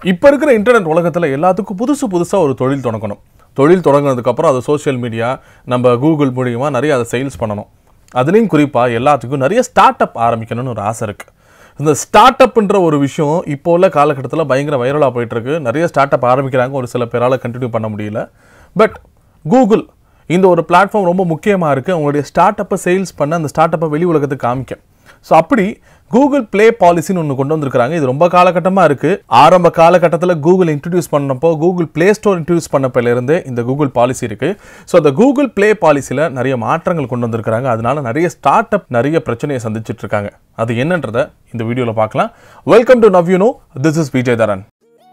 இப்போ இருக்கிற இன்டர்நெட் உலகத்தில் எல்லாத்துக்கும் புதுசு புதுசாக ஒரு தொழில் தொடங்கணும் தொழில் தொடங்கினதுக்கப்புறம் அது சோஷியல் மீடியா நம்ம கூகுள் மூலியமா நிறைய அதை சேல்ஸ் பண்ணணும் அதுலேயும் குறிப்பாக எல்லாத்துக்கும் நிறைய ஸ்டார்ட் அப் ஆரம்பிக்கணும்னு ஒரு ஆசை இருக்குது இந்த ஸ்டார்ட் அப்ன்ற ஒரு விஷயம் இப்போ உள்ள காலகட்டத்தில் பயங்கர வைரலாக போயிட்டுருக்கு நிறைய ஸ்டார்ட் அப் ஆரம்பிக்கிறாங்க ஒரு சில பேரால் கண்டினியூ பண்ண முடியல பட் கூகுள் இந்த ஒரு பிளாட்ஃபார்ம் ரொம்ப முக்கியமாக இருக்குது உங்களுடைய ஸ்டார்ட் அப்பை சேல்ஸ் பண்ண அந்த ஸ்டார்ட் அப்பை வெளி உலகத்துக்கு காமிக்க ஸோ அப்படி கூகுள் ப்ளே பாலிசின்னு ஒன்று கொண்டு வந்திருக்காங்க இது ரொம்ப காலகட்டமாக இருக்குது ஆரம்ப காலகட்டத்தில் கூகுள் இன்ட்ரடியூஸ் பண்ணப்போ கூகுள் ப்ளே ஸ்டோர் இன்ட்ரடியூஸ் பண்ணப்பிலிருந்தே இந்த கூகுள் பாலிசி இருக்குது ஸோ அந்த கூகுள் ப்ளே பாலிசியில் நிறைய மாற்றங்கள் கொண்டு வந்திருக்காங்க அதனால நிறைய ஸ்டார்ட் அப் நிறைய பிரச்சனையை சந்திச்சுட்டு இருக்காங்க அது என்னன்றதை இந்த வீடியோவில் பார்க்கலாம் welcome to now you know this is Vijay Dharan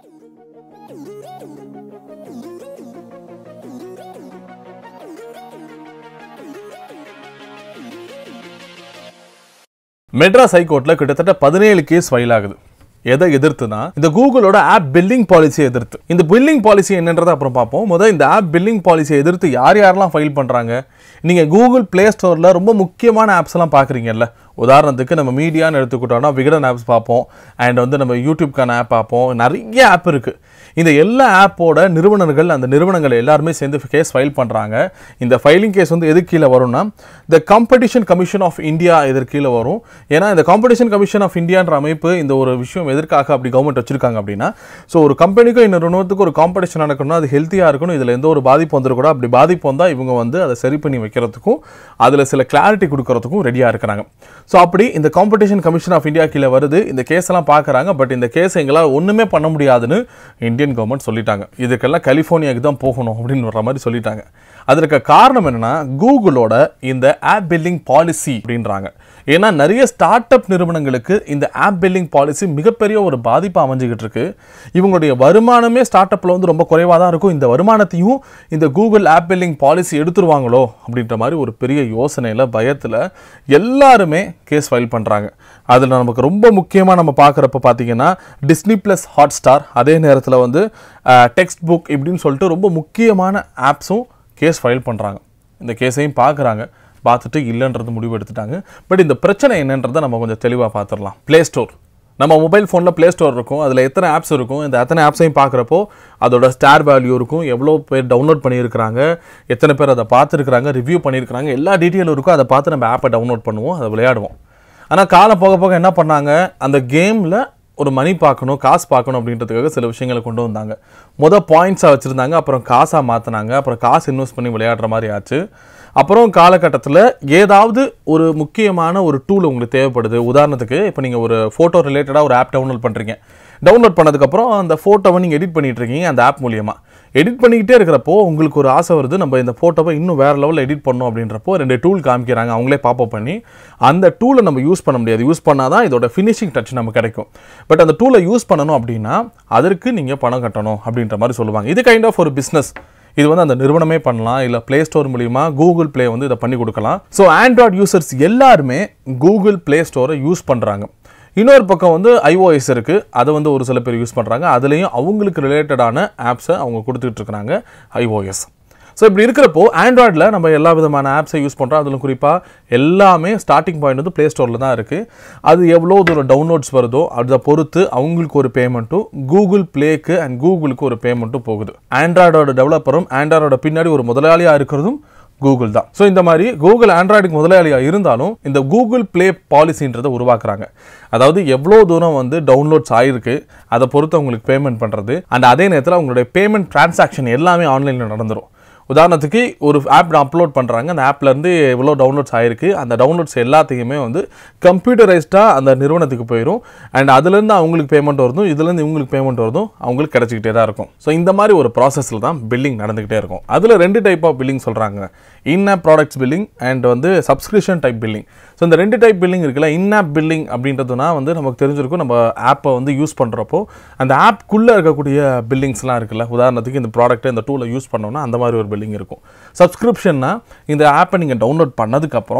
Madras ஹைகோர்ட்டில் கிட்டத்தட்ட பதினேழு கேஸ் ஃபைல் ஆகுது எதை எதிர்த்துனா இந்த கூகுளோட ஆப் பில்லிங் பாலிசியை எதிர்த்து இந்த பில்லிங் பாலிசி என்னன்றதை அப்புறம் பார்ப்போம் முதல் இந்த ஆப் பில்லிங் பாலிசியை எதிர்த்து யார் யாரெல்லாம் ஃபைல் பண்ணுறாங்க நீங்கள் கூகுள் ப்ளே ஸ்டோரில் ரொம்ப முக்கியமான ஆப்ஸ் எல்லாம் பார்க்குறீங்கல்ல உதாரணத்துக்கு நம்ம மீடியான்னு எடுத்துக்கிட்டோம்னா விகடன் ஆப்ஸ் பார்ப்போம் அண்ட் வந்து நம்ம யூடியூப்க்கான ஆப் பார்ப்போம் நிறைய ஆப் இருக்குது இந்த எல்லா ஆப்போட நிறுவனர்கள் அந்த நிறுவனங்கள் எல்லாருமே சேர்ந்து கேஸ் ஃபைல் பண்ணுறாங்க இந்த ஃபைலிங் கேஸ் வந்து எது கீழே வரும்னா the competition commission of India இதற்கு கீழே வரும் ஏன்னா இந்த காம்படிஷன் கமிஷன் ஆஃப் இந்தியான்ற அமைப்பு இந்த ஒரு விஷயம் எதற்காக அப்படி கவர்மெண்ட் வச்சிருக்காங்க அப்படின்னா ஸோ ஒரு கம்பெனிக்கும் இன்னொரு நிறுவனத்துக்கு ஒரு காம்படிஷன் நடக்கணும்னா அது ஹெல்த்தியாக இருக்கணும் இதில் எந்த ஒரு பாதிப்பு வந்துடக்கூடாது அப்படி பாதிப்பு வந்தால் இவங்க வந்து அதை சரி பண்ணி வைக்கிறதுக்கும் அதில் சில கிளாரிட்டி கொடுக்கறதுக்கும் ரெடியாக இருக்கிறாங்க ஸோ அப்படி இந்த காம்படிஷன் கமிஷன் ஆஃப் இந்தியா கீழே வருது இந்த கேஸ் எல்லாம் பார்க்குறாங்க பட் இந்த கேஸ் எங்களால் ஒன்றுமே பண்ண முடியாதுன்னு இந்தியன் கவர்மெண்ட் சொல்லிட்டாங்க இதுக்கெல்லாம் கலிஃபோர்னியாவுக்கு தான் போகணும் அப்படின்னு வர மாதிரி சொல்லிட்டாங்க அதற்கு காரணம் என்னன்னா கூகுளோட இந்த ஆப் பில்லிங் பாலிசி அப்படின்றாங்க ஏன்னா நிறைய ஸ்டார்ட் அப் நிறுவனங்களுக்கு இந்த ஆப் பில்லிங் பாலிசி மிகப்பெரிய ஒரு பாதிப்பு அமைஞ்சுக்கிட்டு இருக்கு இவங்களுடைய வருமானமே ஸ்டார்ட் அப்பில் வந்து ரொம்ப குறைவாக தான் இருக்கும் இந்த வருமானத்தையும் இந்த கூகுள் ஆப் பில்லிங் பாலிசி எடுத்துருவாங்களோ அப்படின்ற மாதிரி ஒரு பெரிய யோசனையில் பயத்தில் எல்லாருமே கேஸ் ஃபைல் பண்ணுறாங்க அதில் நமக்கு ரொம்ப முக்கியமாக நம்ம பார்க்குறப்ப பார்த்தீங்கன்னா டிஸ்னி ப்ளஸ் ஹாட் ஸ்டார் அதே நேரத்தில் வந்து டெக்ஸ்ட் புக் இப்படின்னு சொல்லிட்டு ரொம்ப முக்கியமான ஆப்ஸும் கேஸ் ஃபைல் பண்ணுறாங்க இந்த கேஸையும் பார்க்குறாங்க பார்த்துட்டு இல்லைன்றது முடிவு எடுத்துட்டாங்க பட் இந்த பிரச்சனை என்னன்றதை நம்ம கொஞ்சம் தெளிவாக பார்த்துடலாம் ப்ளே ஸ்டோர் நம்ம மொபைல் ஃபோனில் ப்ளே ஸ்டோர் இருக்கும் அதில் எத்தனை ஆப்ஸ் இருக்கும் இந்த அத்தனை ஆப்ஸையும் பார்க்குறப்போ அதோட ஸ்டார் வேல்யூ இருக்கும் எவ்வளோ பேர் டவுன்லோட் பண்ணியிருக்கிறாங்க எத்தனை பேர் அதை பார்த்துருக்குறாங்க ரிவ்யூ பண்ணியிருக்கிறாங்க எல்லா டீட்டெயிலும் இருக்கும் அதை பார்த்து நம்ம ஆப்பை டவுன்லோட் பண்ணுவோம் அதை விளையாடுவோம் ஆனால் காலம் போக போக என்ன பண்ணாங்க அந்த கேமில் ஒரு மணி பார்க்கணும் காசு பார்க்கணும் அப்படின்றதுக்காக சில விஷயங்களை கொண்டு வந்தாங்க மொதல் பாயிண்ட்ஸாக வச்சுருந்தாங்க அப்புறம் காசாக மாற்றினாங்க அப்புறம் காசு இன்வெஸ்ட் பண்ணி விளையாடுற மாதிரி ஆச்சு அப்புறம் காலகட்டத்தில் ஏதாவது ஒரு முக்கியமான ஒரு டூல் உங்களுக்கு தேவைப்படுது உதாரணத்துக்கு இப்போ நீங்கள் ஒரு ஃபோட்டோ ரிலேட்டடாக ஒரு ஆப் டவுன்லோட் பண்ணுறீங்க டவுன்லோட் பண்ணதுக்கப்புறம் அந்த ஃபோட்டோவை நீங்கள் எடிட் பண்ணிட்டு இருக்கீங்க அந்த ஆப் மூலியமாக எடிட் பண்ணிக்கிட்டே இருக்கிறப்போ உங்களுக்கு ஒரு ஆசை வருது நம்ம இந்த ஃபோட்டோவை இன்னும் வேறு லெவலில் எடிட் பண்ணோம் அப்படின்றப்போ ரெண்டு டூல் காமிக்கிறாங்க அவங்களே பாப்பப் பண்ணி அந்த டூலை நம்ம யூஸ் பண்ண முடியாது யூஸ் பண்ணால் தான் இதோட ஃபினிஷிங் டச் நமக்கு கிடைக்கும் பட் அந்த டூலை யூஸ் பண்ணணும் அப்படின்னா அதற்கு நீங்கள் பணம் கட்டணும் அப்படின்ற மாதிரி சொல்லுவாங்க இது கைண்ட் ஆஃப் ஒரு பிஸ்னஸ் இது வந்து அந்த நிறுவனமே பண்ணலாம் இல்லை ப்ளே ஸ்டோர் மூலியமா கூகுள் ப்ளே வந்து இதை பண்ணி கொடுக்கலாம் ஸோ ஆண்ட்ராய்ட் யூசர்ஸ் எல்லாருமே கூகுள் ப்ளே ஸ்டோரை யூஸ் பண்ணுறாங்க இன்னொரு பக்கம் வந்து ஐஓஎஸ் இருக்குது அதை வந்து ஒரு சில பேர் யூஸ் பண்ணுறாங்க அதுலேயும் அவங்களுக்கு ரிலேட்டடான ஆப்ஸை அவங்க கொடுத்துட்டு இருக்கிறாங்க ஐஓஎஸ் ஸோ இப்படி இருக்கிறப்போ ஆண்ட்ராய்டில் நம்ம எல்லா விதமான ஆப்ஸை யூஸ் பண்ணுறோம் அதில் குறிப்பாக எல்லாமே ஸ்டார்டிங் பாயிண்ட் வந்து ப்ளே ஸ்டோரில் தான் இருக்குது அது எவ்வளோ தூரம் டவுன்லோட்ஸ் வருதோ அதை பொறுத்து அவங்களுக்கு ஒரு பேமெண்ட்டும் கூகுள் ப்ளேக்கு அண்ட் கூகுளுக்கு ஒரு பேமெண்ட்டும் போகுது ஆண்ட்ராய்டோட டெவலப்பரும் ஆண்ட்ராய்டோட பின்னாடி ஒரு முதலாளியாக இருக்கிறதும் கூகுள் தான் ஸோ இந்த மாதிரி கூகுள் ஆண்ட்ராய்டுக்கு முதலாளியாக இருந்தாலும் இந்த கூகுள் ப்ளே பாலிசின்றதை உருவாக்குறாங்க அதாவது எவ்வளோ தூரம் வந்து டவுன்லோட்ஸ் ஆயிருக்கு அதை பொறுத்து அவங்களுக்கு பேமெண்ட் பண்ணுறது அண்ட் அதே நேரத்தில் அவங்களுடைய பேமெண்ட் டிரான்சாக்ஷன் எல்லாமே ஆன்லைனில் நடந்துடும் உதாரணத்துக்கு ஒரு ஆப் அப்லோட் பண்ணுறாங்க அந்த ஆப்லேருந்து எவ்வளோ டவுன்லோட்ஸ் ஆயிருக்கு அந்த டவுன்லோட்ஸ் எல்லாத்தையுமே வந்து கம்ப்யூட்டரைஸ்டாக அந்த நிறுவனத்துக்கு போயிடும் அண்ட் அதுலேருந்து அவங்களுக்கு பேமெண்ட் வருதும் இதுலேருந்து இவங்களுக்கு பேமெண்ட் வருதும் அவங்களுக்கு கிடச்சிக்கிட்டே தான் இருக்கும் ஸோ இந்த மாதிரி ஒரு ப்ராசஸில் தான் பில்லிங் நடந்துக்கிட்டே இருக்கும் அதில் ரெண்டு டைப் ஆஃப் பில்லிங் சொல்கிறாங்க in app products billing and வந்து சப்ஸ்கிரிப்ஷன் டைப் பில்லிங் ஸோ இந்த ரெண்டு டைப் பில்லிங் இருக்குல்ல இன் ஆப் பில்லிங் அப்படின்றதுனா வந்து நமக்கு தெரிஞ்சிருக்கும் நம்ம ஆப்பை வந்து யூஸ் பண்ணுறப்போ அந்த ஆப்குள்ளே இருக்கக்கூடிய பில்லிங்ஸ்லாம் இருக்குல்ல உதாரணத்துக்கு இந்த ப்ராடக்ட்டை இந்த டூலை யூஸ் பண்ணோம்னா அந்த மாதிரி ஒரு பில்லிங் இருக்கும் சப்ஸ்கிரிப்ஷன்னா இந்த ஆப்பை நீங்கள் டவுன்லோட் பண்ணதுக்கப்புறம்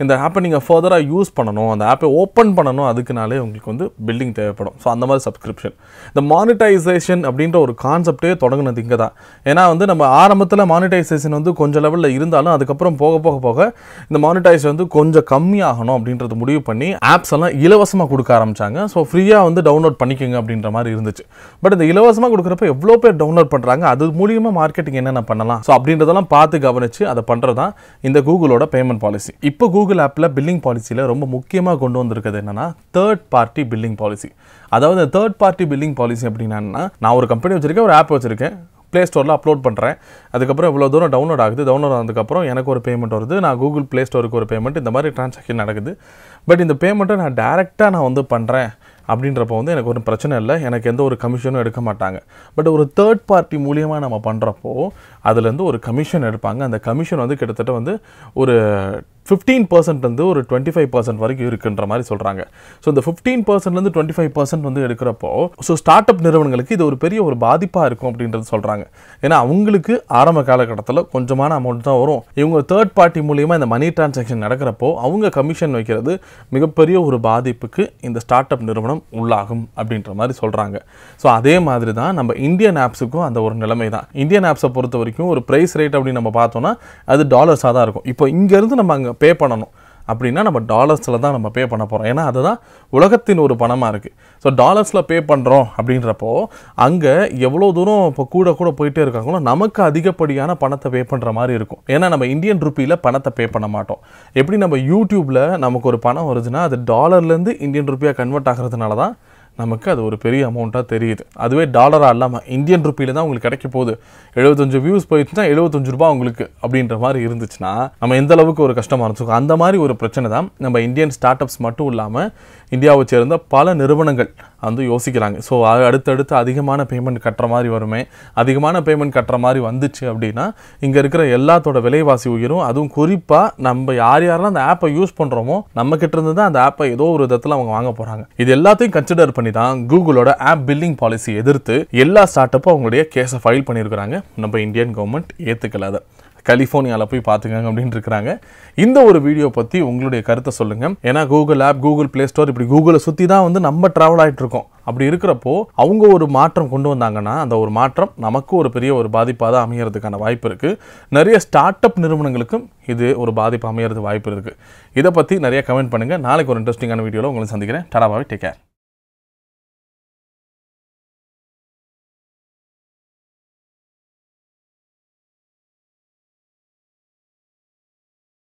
இந்த ஆப்பை நீங்கள் ஃபர்தராக யூஸ் பண்ணணும் அந்த ஆப்பை ஓப்பன் பண்ணணும் அதுக்குனாலே உங்களுக்கு வந்து பில்லிங் தேவைப்படும் ஸோ அந்த மாதிரி சப்ஸ்கிரிப்ஷன் இந்த மானிட்டைசேஷன் அப்படின்ற ஒரு கான்செப்டே தொடங்குனது இங்கே தான் ஏன்னா வந்து நம்ம ஆரம்பத்தில் மானிட்டைசேஷன் வந்து கொஞ்சம் லெவலில் இருந்தாலும் அதுக்கப்புறம் போக போக போக இந்த மானிட்டைசேஷன் வந்து கொஞ்சம் கம்மியாகணும் அப்படின்றது முடிவு பண்ணி ஆப்ஸ் எல்லாம் இலவசமாக கொடுக்க ஆரம்பிச்சாங்க ஸோ ஃப்ரீயாக வந்து டவுன்லோட் பண்ணிக்கோங்க அப்படின்ற மாதிரி இருந்துச்சு பட் இந்த இலவசமாக கொடுக்குறப்ப எவ்வளோ பேர் டவுன்லோட் பண்ணுறாங்க அது மூலியமாக மார்க்கெட்டிங் என்னென்ன பண்ணலாம் ஸோ அப்படின்றதெல்லாம் பார்த்து கவனிச்சு அதை பண்ணுறது தான் இந்த கூகுளோட பேமெண்ட் பாலிசி இப்போ கூகுள் ஆப்பில் பில்லிங் பாலிசியில் ரொம்ப முக்கியமாக கொண்டு வந்திருக்கிறது என்னன்னா தேர்ட் பார்ட்டி பில்லிங் பாலிசி அதாவது தேர்ட் பார்ட்டி பில்லிங் பாலிசி அப்படின்னா என்ன? நான் ஒரு கம்பெனி வச்சிருக்கேன் ஒரு ஆப் வச்சிருக்கேன் ப்ளே ஸ்டோரில் அப்லோட் பண்ணுறேன் அதுக்கப்புறம் இவ்வளோ தூரம் டவுன்லோட் ஆகுது டவுன்லோட் ஆனதுக்கப்புறம் எனக்கு ஒரு பேமெண்ட் வருது நான் கூகுள் ப்ளே ஸ்டோருக்கு ஒரு பேமெண்ட் இந்த மாதிரி ட்ரான்சாக்ஷன் நடக்குது பட் இந்த பேமெண்ட்டை நான் டேரெக்டாக நான் வந்து பண்ணுறேன் அப்படின்றப்போ வந்து எனக்கு ஒரு பிரச்சனை இல்லை எனக்கு எந்த ஒரு கமிஷனும் எடுக்க மாட்டாங்க பட் ஒரு தேர்ட் பார்ட்டி மூலியமாக நம்ம பண்ணுறப்போ அதுலேருந்து ஒரு கமிஷன் எடுப்பாங்க அந்த கமிஷன் வந்து கிட்டத்தட்ட வந்து ஒரு ஃபிஃப்டீன் பர்சன்ட் வந்து ஒரு டுவெண்ட்டி ஃபைவ் பர்சன்ட் வரைக்கும் இருக்குன்ற மாதிரி சொல்கிறாங்க ஸோ இந்த ஃபிஃப்டீன் பர்சன்ட்லேருந்து டுவெண்ட்டி ஃபைவ் பர்சன்ட் வந்து எடுக்கிறப்போ ஸோ ஸ்டார்ட் அப் நிறுவனங்களுக்கு இது ஒரு பெரிய ஒரு பாதிப்பாக இருக்கும் அப்படின்றது சொல்கிறாங்க ஏன்னா அவங்களுக்கு ஆரம்ப காலகட்டத்தில் கொஞ்சமான அமௌண்ட் தான் வரும் இவங்க தேர்ட் பார்ட்டி மூலியமாக இந்த மணி டிரான்சாக்ஷன் நடக்கிறப்போ அவங்க கமிஷன் வைக்கிறது மிகப்பெரிய ஒரு பாதிப்புக்கு இந்த ஸ்டார்ட் அப் நிறுவனம் உள்ளாகும் அப்படின்ற மாதிரி சொல்கிறாங்க ஸோ அதே மாதிரி தான் நம்ம இந்தியன் ஆப்ஸுக்கும் அந்த ஒரு நிலைமை தான் இந்தியன் ஆப்ஸை பொறுத்த வரைக்கும் ஒரு ப்ரைஸ் ரேட் அப்படின்னு நம்ம பார்த்தோம்னா அது டாலர்ஸாக தான் இருக்கும் இப்போ இங்கேருந்து நம்ம அங்கே பே பண்ணணும் அப்படின்னா நம்ம டாலர்ஸில் தான் நம்ம பே பண்ண போகிறோம் ஏன்னா அதுதான் உலகத்தின் ஒரு பணமாக இருக்குது ஸோ டாலர்ஸில் பே பண்ணுறோம் அப்படின்றப்போ அங்கே எவ்வளோ தூரம் இப்போ கூட கூட போயிட்டே இருக்காங்களோ நமக்கு அதிகப்படியான பணத்தை பே பண்ணுற மாதிரி இருக்கும் ஏன்னா நம்ம இந்தியன் ருப்பியில் பணத்தை பே பண்ண மாட்டோம் எப்படி நம்ம யூடியூப்பில் நமக்கு ஒரு பணம் வருதுன்னா அது டாலர்லேருந்து இந்தியன் ருப்பியாக கன்வெர்ட் ஆகிறதுனால தான் நமக்கு அது ஒரு பெரிய அமௌண்ட்டாக தெரியுது அதுவே டாலராக இல்லாமல் இந்தியன் ருப்பியில் தான் உங்களுக்கு கிடைக்க போகுது எழுபத்தஞ்சு வியூஸ் போயிடுச்சுன்னா எழுபத்தஞ்சு ரூபாய் உங்களுக்கு அப்படின்ற மாதிரி இருந்துச்சுன்னா நம்ம எந்த அளவுக்கு ஒரு கஷ்டமாக இருந்துச்சுக்கோ அந்த மாதிரி ஒரு பிரச்சனை தான் நம்ம இந்தியன் ஸ்டார்ட் அப்ஸ் மட்டும் இல்லாமல் இந்தியாவை சேர்ந்த பல நிறுவனங்கள் வந்து யோசிக்கிறாங்க ஸோ அடுத்தடுத்து அதிகமான பேமெண்ட் கட்டுற மாதிரி வருமே அதிகமான பேமெண்ட் கட்டுற மாதிரி வந்துச்சு அப்படின்னா இங்கே இருக்கிற எல்லாத்தோட விலைவாசி உயரும் அதுவும் குறிப்பாக நம்ம யார் யாரெல்லாம் அந்த ஆப்பை யூஸ் பண்ணுறோமோ நம்ம கிட்ட இருந்து தான் அந்த ஆப்பை ஏதோ ஒரு விதத்தில் அவங்க வாங்க போகிறாங்க இது எல்லாத்தையும் கன்சிடர் பண்ணி தான் கூகுளோட ஆப் பில்லிங் பாலிசி எதிர்த்து எல்லா ஸ்டார்ட் அப்பும் அவங்களுடைய கேஸை ஃபைல் பண்ணியிருக்கிறாங்க நம்ம இந்தியன் கவர்மெண்ட் ஏற்றுக்கல அதை கலிஃபோர்னியாவில் போய் பார்த்துக்கங்க அப்படின்னு இருக்கிறாங்க இந்த ஒரு வீடியோ பற்றி உங்களுடைய கருத்தை சொல்லுங்கள் ஏன்னா Google app Google Play Store இப்படி கூகுளை சுற்றி தான் வந்து நம்ம ட்ராவல் ஆகிட்டு இருக்கோம் அப்படி இருக்கிறப்போ அவங்க ஒரு மாற்றம் கொண்டு வந்தாங்கன்னா அந்த ஒரு மாற்றம் நமக்கு ஒரு பெரிய ஒரு பாதிப்பாக தான் அமையறதுக்கான வாய்ப்பு இருக்குது நிறைய ஸ்டார்ட் அப் நிறுவனங்களுக்கும் இது ஒரு பாதிப்பு அமையறது வாய்ப்பு இருக்குது இதை பற்றி நிறைய கமெண்ட் பண்ணுங்கள் நாளைக்கு ஒரு இன்ட்ரெஸ்டிங்கான வீடியோவில் உங்களை சந்திக்கிறேன் டடாபாவை டேக் கேர்